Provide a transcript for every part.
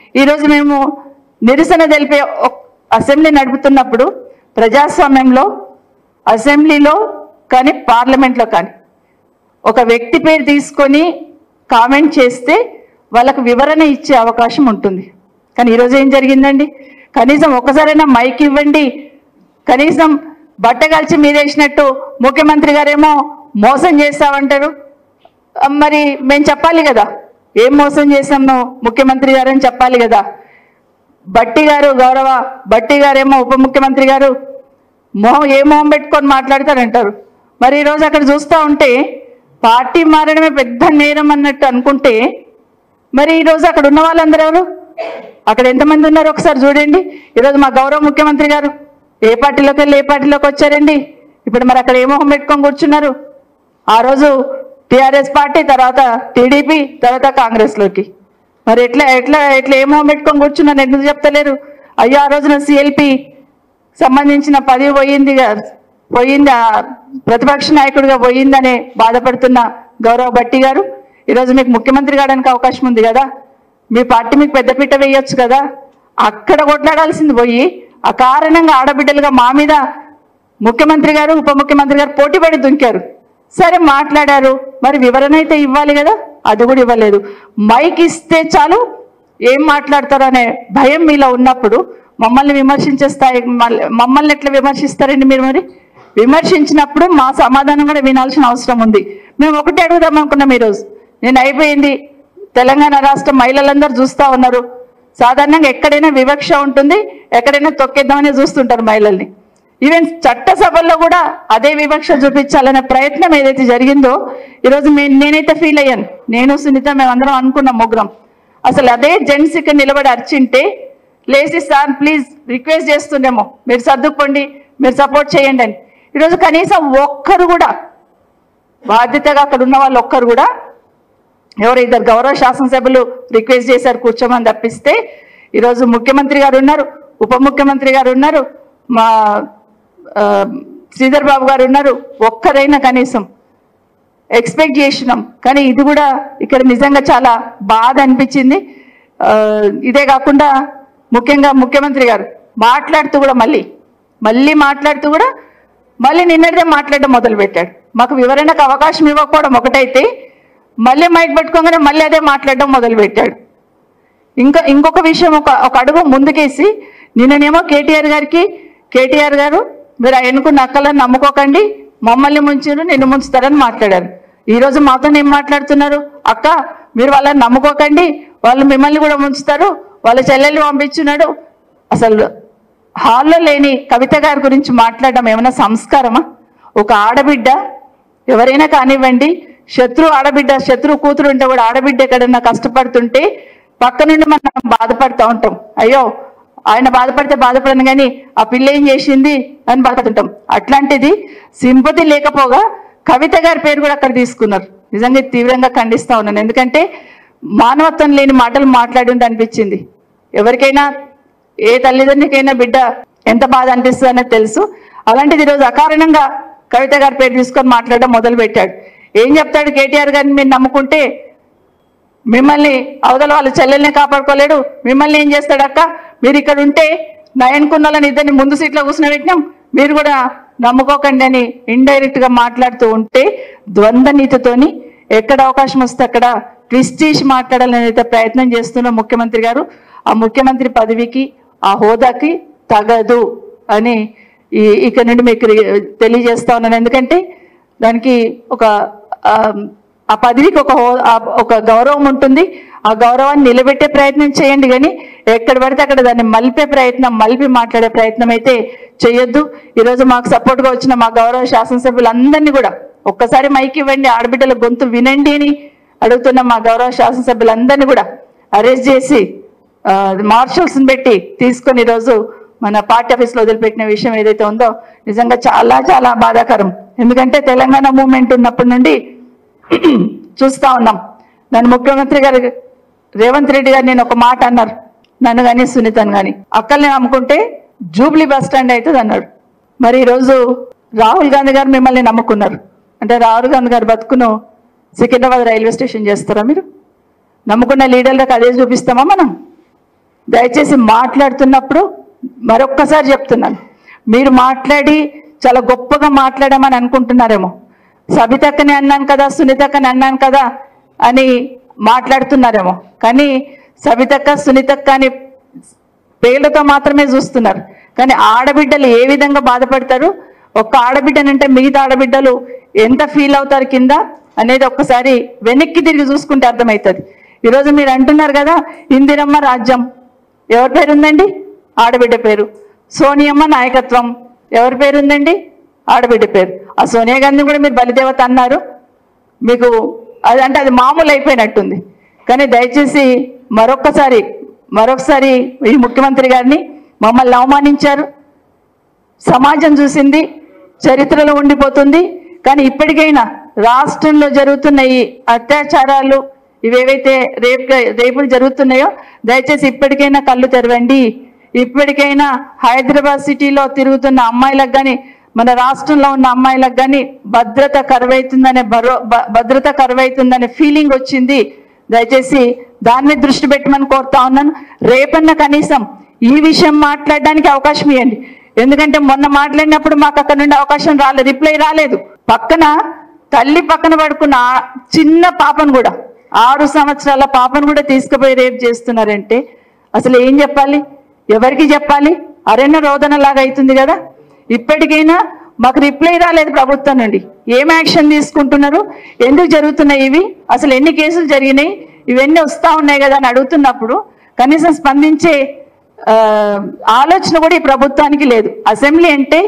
ఈరోజు మేము నిరసన తెలిపే ఒక్- అసెంబ్లీ నడుపుతున్నప్పుడు ప్రజాస్వామ్యంలో అసెంబ్లీలో కానీ పార్లమెంట్లో కానీ ఒక వ్యక్తి పేరు తీసుకొని కామెంట్ చేస్తే వాళ్ళకు వివరణ ఇచ్చే అవకాశం ఉంటుంది కానీ ఈరోజు ఏం జరిగిందండి కనీసం ఒక్కసారైనా మైక్ ఇవ్వండి కనీసం బట్ట కలిసి మీదేసినట్టు ముఖ్యమంత్రి గారేమో మోసం చేస్తామంటారు ఆ, మరి మేము చెప్పాలి కదా ఏం మోసం చేసాం నువ్వు ముఖ్యమంత్రి గారు అని చెప్పాలి కదా బట్టి గారు గౌరవ బట్టి గారేమో ఉప ముఖ్యమంత్రి గారు మొహం ఏ మొహం పెట్టుకొని మాట్లాడతారంటారు మరి ఈరోజు అక్కడ చూస్తూ ఉంటే పార్టీ మారడమే పెద్ద నేరం అన్నట్టు అనుకుంటే మరి ఈరోజు అక్కడ ఉన్న వాళ్ళందరూ ఎవరు అక్కడ ఎంతమంది ఉన్నారు ఒకసారి చూడండి ఈరోజు మా గౌరవ ముఖ్యమంత్రి గారు ఏ పార్టీలోకి వెళ్ళి ఏ పార్టీలోకి వచ్చారండి ఇప్పుడు మరి అక్కడ ఏ మొహం పెట్టుకొని కూర్చున్నారు ఆ రోజు టిఆర్ఎస్ పార్టీ తర్వాత టీడీపీ తర్వాత కాంగ్రెస్లోకి మరి ఎట్లా ఎట్లా ఎట్లా ఏ మొహం పెట్టుకొని కూర్చున్నారు ఎందుకు చెప్తలేరు అయ్యో ఆ రోజున సిఎల్పి సంబంధించిన పదవి పోయింది గా- పోయింది ఆ ప్రతిపక్ష నాయకుడిగా పోయిందనే బాధపడుతున్న గౌరవ భట్టి గారు ఈరోజు మీకు ముఖ్యమంత్రి కావడానికి అవకాశం ఉంది కదా మీ పార్టీ మీకు పెద్దపీట వేయొచ్చు కదా అక్కడ కొట్లాడాల్సింది పోయి అకారణంగా ఆడబిడ్డలుగా మా మీద ముఖ్యమంత్రి గారు ఉప ముఖ్యమంత్రి గారు పోటీపడి దుంకారు సరే మాట్లాడారు మరి వివరణ అయితే ఇవ్వాలి కదా అది కూడా ఇవ్వలేదు మైక్ ఇస్తే చాలు ఏం మాట్లాడతారు అనే భయం మీలో ఉన్నప్పుడు మమ్మల్ని విమర్శించే స్థాయి మళ్ళీ- మమ్మల్ని ఎట్లా విమర్శిస్తారండి మీరు మరి విమర్శించినప్పుడు మా సమాధానం కూడా వినాల్సిన అవసరం ఉంది మేము ఒకటే అడుగుదాం అనుకున్నాం ఈరోజు నేను అయిపోయింది తెలంగాణ రాష్ట్ర మహిళలందరూ చూస్తూ ఉన్నారు సాధారణంగా ఎక్కడైనా వివక్ష ఉంటుంది ఎక్కడైనా తొక్కేద్దామని చూస్తుంటారు మహిళల్ని ఈవెన్ చట్టసభల్లో కూడా అదే వివక్ష చూపించాలనే ప్రయత్నం ఏదైతే జరిగిందో ఈరోజు మే- నేనైతే ఫీల్ అయ్యాను నేను సునీత మేమందరం అనుకున్నాం ముగ్గురం అసలు అదే జెంట్స్ ఇక్కడ నిలబడి అర్చింటే లేచి సార్ ప్లీజ్ రిక్వెస్ట్ చేస్తుండేమో మీరు సర్దుకోండి మీరు సపోర్ట్ చేయండి అని ఈరోజు కనీసం ఒక్కరు కూడా బాధ్యతగా అక్కడ ఉన్న వాళ్ళు ఒక్కరు కూడా ఎవరు ఇద్దరు గౌరవ శాసనసభ్యులు రిక్వెస్ట్ చేశారు కూర్చోమని తప్పిస్తే ఈరోజు ముఖ్యమంత్రి గారు ఉన్నారు ఉప ముఖ్యమంత్రి గారు ఉన్నారు మా ఆ, శ్రీధర్ బాబు గారు ఉన్నారు ఒక్కరైనా కనీసం ఎక్స్పెక్ట్ చేసినాం కానీ ఇది కూడా ఇక్కడ నిజంగా చాలా బాధ అనిపించింది ఆ, ఇదే కాకుండా ముఖ్యంగా ముఖ్యమంత్రి గారు మాట్లాడుతూ కూడా మళ్ళీ మళ్ళీ మాట్లాడుతూ కూడా మళ్ళీ నిన్నటిదే మాట్లాడడం మొదలు పెట్టాడు మాకు వివరణకు అవకాశం ఇవ్వకపోవడం ఒకటైతే మళ్ళీ మైక్ పెట్టుకోగానే మళ్ళీ అదే మాట్లాడడం మొదలు పెట్టాడు ఇంకా ఇంకొక విషయం ఒక ఒక అడుగు ముందుకేసి నిన్ననేమో కేటీఆర్ గారికి కేటీఆర్ గారు మీరు ఆయనకున్న అక్కలను నమ్ముకోకండి మమ్మల్ని ముంచారు నిన్ను ముంచుతారని మాట్లాడారు ఈ రోజు మాతో ఏం మాట్లాడుతున్నారు అక్క మీరు వాళ్ళని నమ్ముకోకండి వాళ్ళు మిమ్మల్ని కూడా ముంచుతారు వాళ్ళ చెల్లెల్ని పంపించున్నాడు అసలు హాల్లో లేని కవిత గారి గురించి మాట్లాడడం ఏమైనా సంస్కారమా ఒక ఆడబిడ్డ ఎవరైనా కానివ్వండి శత్రు ఆడబిడ్డ శత్రు కూతురు ఉంటే కూడా ఆడబిడ్డ ఎక్కడన్నా కష్టపడుతుంటే పక్క నుండి మనం బాధపడుతూ ఉంటాం అయ్యో ఆయన బాధపడితే బాధపడను కానీ ఆ పిల్ల ఏం చేసింది అని బాధపడుతుంటాం అట్లాంటిది సింపతి లేకపోగా కవిత గారి పేరు కూడా అక్కడ తీసుకున్నారు నిజంగా ఇది తీవ్రంగా ఖండిస్తా ఉన్నాను ఎందుకంటే మానవత్వం లేని మాటలు మాట్లాడి ఉండి అనిపించింది ఎవరికైనా ఏ తల్లిదండ్రులకైనా బిడ్డ ఎంత బాధ అనిపిస్తుంది అనేది తెలుసు అలాంటిది ఈరోజు అకారణంగా కవిత గారి పేరు తీసుకొని మాట్లాడడం మొదలు పెట్టాడు ఏం చెప్తాడు కేటీఆర్ గారిని మీరు నమ్ముకుంటే మిమ్మల్ని అవతల వాళ్ళ చెల్లెల్ని కాపాడుకోలేడు మిమ్మల్ని ఏం చేస్తాడు అక్క మీరు ఇక్కడ ఉంటే నయన్కున్న వాళ్ళని ఇద్దరిని ముందు సీట్లో కూర్చుని పెట్టినాం మీరు కూడా నమ్ముకోకండి అని ఇండైరెక్ట్ గా మాట్లాడుతూ ఉంటే ద్వంద్వ నీతితోని ఎక్కడ అవకాశం వస్తే అక్కడ ట్విస్ట్ చేసి మాట్లాడాలని అయితే ప్రయత్నం చేస్తున్న ముఖ్యమంత్రి గారు ఆ ముఖ్యమంత్రి పదవికి ఆ హోదాకి తగదు అని ఈ ఇక్కడ నుండి మీకు రి- తెలియజేస్తా ఉన్నాను ఎందుకంటే దానికి ఒక ఆ, ఆ పదవికి ఒక హో- ఆ ఒక గౌరవం ఉంటుంది ఆ గౌరవాన్ని నిలబెట్టే ప్రయత్నం చేయండి కానీ ఎక్కడ పడితే అక్కడ దాన్ని మలిపే ప్రయత్నం మలిపి మాట్లాడే ప్రయత్నం అయితే చేయొద్దు ఈరోజు మాకు support గా వచ్చిన మా గౌరవ శాసనసభ్యులందరినీ కూడా ఒక్కసారి మైక్ ఇవ్వండి ఆడబిడ్డల గొంతు వినండి అని అడుగుతున్న మా గౌరవ శాసనసభ్యులందరినీ కూడా అరెస్ట్ చేసి ఆ, మార్షల్స్ని పెట్టి తీసుకొని ఈరోజు మన పార్టీ ఆఫీస్లో వదిలిపెట్టిన విషయం ఏదైతే ఉందో నిజంగా చాలా చాలా బాధాకరం ఎందుకంటే తెలంగాణ మూమెంట్ ఉన్నప్పటి నుండి చూస్తా ఉన్నాం నన్ను ముఖ్యమంత్రి గారు రేవంత్ రెడ్డి గారు నేను ఒక మాట అన్నారు నన్ను కానీ సునీతను కానీ అక్కల్ని నమ్ముకుంటే జూబ్లీ బస్ స్టాండ్ అవుతుంది అన్నాడు మరి ఈరోజు రాహుల్ గాంధీ గారు మిమ్మల్ని నమ్ముకున్నారు అంటే రాహుల్ గాంధీ గారు బతుకును సికింద్రాబాద్ రైల్వే స్టేషన్ చేస్తారా మీరు నమ్ముకున్న లీడర్లకు అదే చూపిస్తామా మనం దయచేసి మాట్లాడుతున్నప్పుడు మరొక్కసారి చెప్తున్నాను మీరు మాట్లాడి చాలా గొప్పగా మాట్లాడమని అనుకుంటున్నారేమో సబితక్కని అన్నాను కదా సునీతక్కని అన్నాను కదా అని మాట్లాడుతున్నారేమో కానీ సబితక్క సునీతక్క అని పేర్లతో మాత్రమే చూస్తున్నారు కానీ ఆడబిడ్డలు ఏ విధంగా బాధపడతారు ఒక్క ఆడబిడ్డనంటే మిగతా ఆడబిడ్డలు ఎంత ఫీల్ అవుతారు కింద అనేది ఒక్కసారి వెనక్కి తిరిగి చూసుకుంటే అర్థమవుతుంది ఈరోజు మీరు అంటున్నారు కదా ఇందిరమ్మ రాజ్యం ఎవరి పేరు ఉందండి ఆడబిడ్డ పేరు సోనియమ్మ నాయకత్వం ఎవరి పేరు ఉందండి ఆడబిడ్డ పేరు ఆ సోనియా గాంధీ కూడా మీరు బలిదేవత అన్నారు మీకు అది అంటే అది మామూలు అయిపోయినట్టుంది కానీ దయచేసి మరొక్కసారి మరొకసారి ఈ ముఖ్యమంత్రి గారిని మమ్మల్ని అవమానించారు సమాజం చూసింది చరిత్రలో ఉండిపోతుంది కానీ ఇప్పటికైనా రాష్ట్రంలో జరుగుతున్న ఈ అత్యాచారాలు ఇవేవైతే రేపు రేపులు జరుగుతున్నాయో దయచేసి ఇప్పటికైనా కళ్ళు తెరవండి ఇప్పటికైనా హైదరాబాద్ సిటీలో తిరుగుతున్న అమ్మాయిలకు కానీ మన రాష్ట్రంలో ఉన్న అమ్మాయిలకు కానీ భద్రత కరువైతుందనే భరో భ- భద్రత కరువైతుందనే ఫీలింగ్ వచ్చింది దయచేసి దాని మీద దృష్టి పెట్టమని కోరుతా ఉన్నాను రేపన్న కనీసం ఈ విషయం మాట్లాడడానికి అవకాశం ఇవ్వండి ఎందుకంటే మొన్న మాట్లాడినప్పుడు మాకు అక్కడ నుండి అవకాశం రాలేదు రిప్లై రాలేదు పక్కన తల్లి పక్కన పడుకున్న ఆ చిన్న పాపను కూడా ఆరు సంవత్సరాల పాపను కూడా తీసుకుపోయి రేపు చేస్తున్నారంటే అసలు ఏం చెప్పాలి ఎవరికి చెప్పాలి అరణ్య రోదన లాగా అవుతుంది కదా ఇప్పటికైనా మాకు రిప్లై రాలేదు ప్రభుత్వం నుండి ఏం యాక్షన్ తీసుకుంటున్నారు ఎందుకు జరుగుతున్నాయి ఇవి అసలు ఎన్ని కేసులు జరిగినాయి ఇవన్నీ వస్తా ఉన్నాయి కదా అని అడుగుతున్నప్పుడు కనీసం స్పందించే ఆ, ఆలోచన కూడా ఈ ప్రభుత్వానికి లేదు అసెంబ్లీ అంటే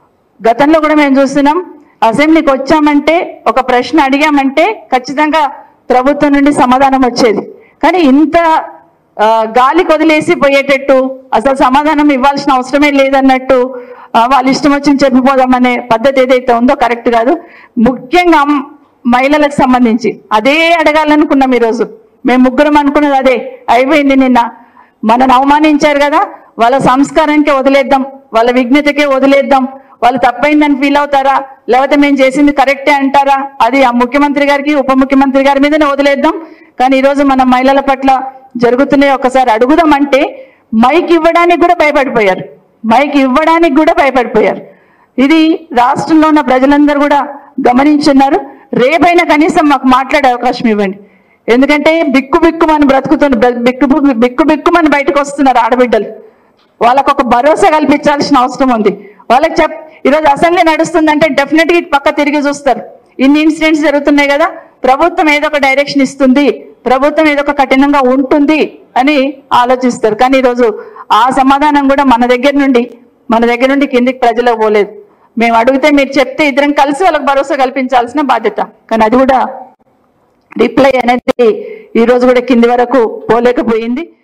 గతంలో కూడా మేము చూస్తున్నాం అసెంబ్లీకి వచ్చామంటే ఒక ప్రశ్న అడిగామంటే ఖచ్చితంగా ప్రభుత్వం నుండి సమాధానం వచ్చేది కానీ ఇంత ఆ, గాలికి వదిలేసి పోయేటట్టు అసలు సమాధానం ఇవ్వాల్సిన అవసరమే లేదన్నట్టు ఆ, వాళ్ళ ఇష్టం వచ్చింది చెప్పిపోదామనే పద్ధతి ఏదైతే ఉందో కరెక్ట్ కాదు ముఖ్యంగా అమ్- మహిళలకు సంబంధించి అదే అడగాలనుకున్నాం ఈరోజు మేము ముగ్గురం అనుకున్నది అదే అయిపోయింది నిన్న మనని అవమానించారు కదా వాళ్ళ సంస్కారానికి వదిలేద్దాం వాళ్ళ విఘ్నతకే వదిలేద్దాం వాళ్ళు తప్పైందని ఫీల్ అవుతారా లేకపోతే మేము చేసింది కరెక్టే అంటారా అది ఆ ముఖ్యమంత్రి గారికి ఉప ముఖ్యమంత్రి గారి మీదనే వదిలేద్దాం కానీ ఈరోజు మన మహిళల పట్ల జరుగుతున్నాయి ఒకసారి అడుగుదామంటే మైక్ ఇవ్వడానికి కూడా భయపడిపోయారు మైక్ ఇవ్వడానికి కూడా భయపడిపోయారు ఇది రాష్ట్రంలో ఉన్న ప్రజలందరూ కూడా గమనించున్నారు రేపైనా కనీసం మాకు మాట్లాడే అవకాశం ఇవ్వండి ఎందుకంటే బిక్కు బిక్కు మన బ్రతుకుతున్న బ్ర- బిక్కు బిక్కు- బిక్కు బిక్కు మన బయటకు వస్తున్నారు ఆడబిడ్డలు వాళ్ళకు ఒక భరోసా కల్పించాల్సిన అవసరం ఉంది వాళ్ళకి చెప్ ఈరోజు అసెంబ్లీ నడుస్తుందంటే డెఫినెట్ గా ఇటు పక్క తిరిగి చూస్తారు ఇన్ని ఇన్సిడెంట్స్ జరుగుతున్నాయి కదా ప్రభుత్వం ఏదో ఒక డైరెక్షన్ ఇస్తుంది ప్రభుత్వం ఏదో ఒక కఠినంగా ఉంటుంది అని ఆలోచిస్తారు కానీ ఈరోజు ఆ సమాధానం కూడా మన దగ్గర నుండి మన దగ్గర నుండి కిందికి ప్రజలకు పోలేదు మేము అడిగితే మీరు చెప్తే ఇద్దరం కలిసి వాళ్ళకి భరోసా కల్పించాల్సిన బాధ్యత కానీ అది కూడా రిప్లై అనేది ఈ రోజు కూడా కింది వరకు పోలేకపోయింది